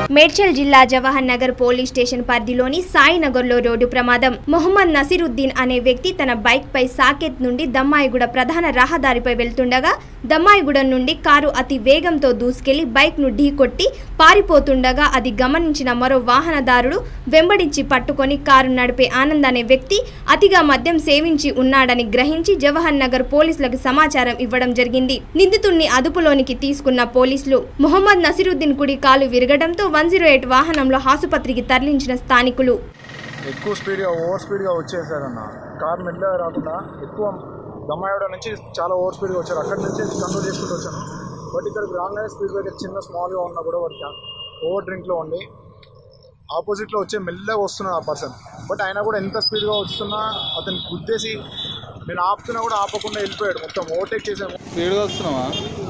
మేడ్చల్ జిల్లా Jawahar Nagar police station పరిధిలోని సాయినగర్లో road ప్రమాదం మొహమ్మద్ నసీరుద్దీన్ అనే వ్యక్తి తన బైక్ పై సాకేత్ నుండి దమ్మాయిగూడ ప్రధాన రహదారిపై వెళ్తుండగా దమ్మాయిగూడెం నుండి కారు అతి వేగంతో దూసుకెళ్లి బైక్ ను ఢీకొట్టి పారిపోతుండగా అది గమనించిన మరో వాహనదారుడు వెంబడించి పట్టుకొని కారు నడిపే ఆనంద్ అనే వ్యక్తి అతిగా మద్యం సేవించి ఉన్నాడని గ్రహించి జవహర్ నగర్ పోలీసులకు సమాచారం ఇవ్వడం జరిగింది నిందితుడిని అదుపులోనికి తీసుకున్న పోలీసులు మొహమ్మద్ నసీరుద్దీన్ కుడి కాలు విరగడంతో వన్ జీరో ఎయిట్ వాహనంలో ఆసుపత్రికి తరలించిన స్థానికులు ఎక్కువ స్పీడ్గా ఓవర్ స్పీడ్గా వచ్చేసారన్న కార్ మెల్లగా రాకుండా ఎక్కువ దమ్మాయోడ నుంచి చాలా ఓవర్ స్పీడ్గా వచ్చారు అక్కడి నుంచి కంట్రోల్ చేసుకుంటూ వచ్చాను బట్ ఇక్కడికి రాగానే స్పీడ్ బ్రేకర్ చిన్న స్మాల్గా ఉన్నా కూడా వాడికి ఓవర్ డ్రింక్లో ఉండి ఆపోజిట్లో వచ్చే మెల్లగా వస్తున్నాడు ఆ పర్సన్ బట్ అయినా కూడా ఎంత స్పీడ్గా వస్తున్నా అతనికి గుద్దేసి నేను ఆపుతున్నా కూడా ఆపకుండా వెళ్ళిపోయాడు మొత్తం ఓవర్టేక్ చేసాను స్పీడ్గా వస్తున్నావా